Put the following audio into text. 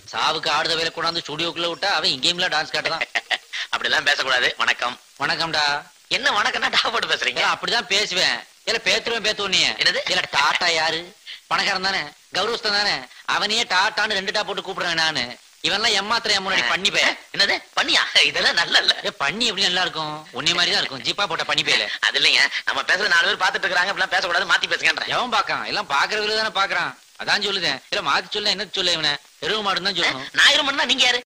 சாவுக்கு ஆடுத வேலை கொண்டாந்து ஸ்டுடியோக்குள்ள விட்டா அவன் இங்கேயும்ல டான்ஸ் காட்டுதான் அப்படிலாம் பேசக்கூடாது வணக்கம் வணக்கம்டா என்ன வணக்கம்னா டா போட்டு பேசுறீங்க ஏன் அப்படிதான் பேசுவேன் இல்ல பேத்துருவேன் பேத்துவோம் நீ என்னது? இல்ல டாட்டா யாரு பணக்காரன் தானே கௌரவஸ்தன் தானே அவனையே டாட்டான்னு ரெண்டு டா போட்டு கூப்பிடுறேன் நானு இவன்லாம் எம்மாத்திர என் முன்னாடி பண்ணி பே என்னது பண்ணியா இதெல்லாம் நல்ல இல்ல ஏ பண்ணி எப்படி நல்லா இருக்கும் உன்னை மாதிரி தான் இருக்கும் ஜிப்பா போட்ட பண்ணி பேல அது இல்லைங்க நம்ம பேசுறது நாலு பேர் பாத்துட்டு இருக்காங்க இப்படிலாம் பேசக்கூடாது மாத்தி பேசுங்கன்றேன் எவன் பாக்கான் எல்லாம் பாக்குறவங்க தானே பாக்குறான் அதான் சொல்லுதேன் இல்ல மாத்தி சொல்ல என்ன சொல்ல இவனை எருவு மாடுன்னு தான் சொல்லணும் நான் இருமன்னா நீங்க யாரு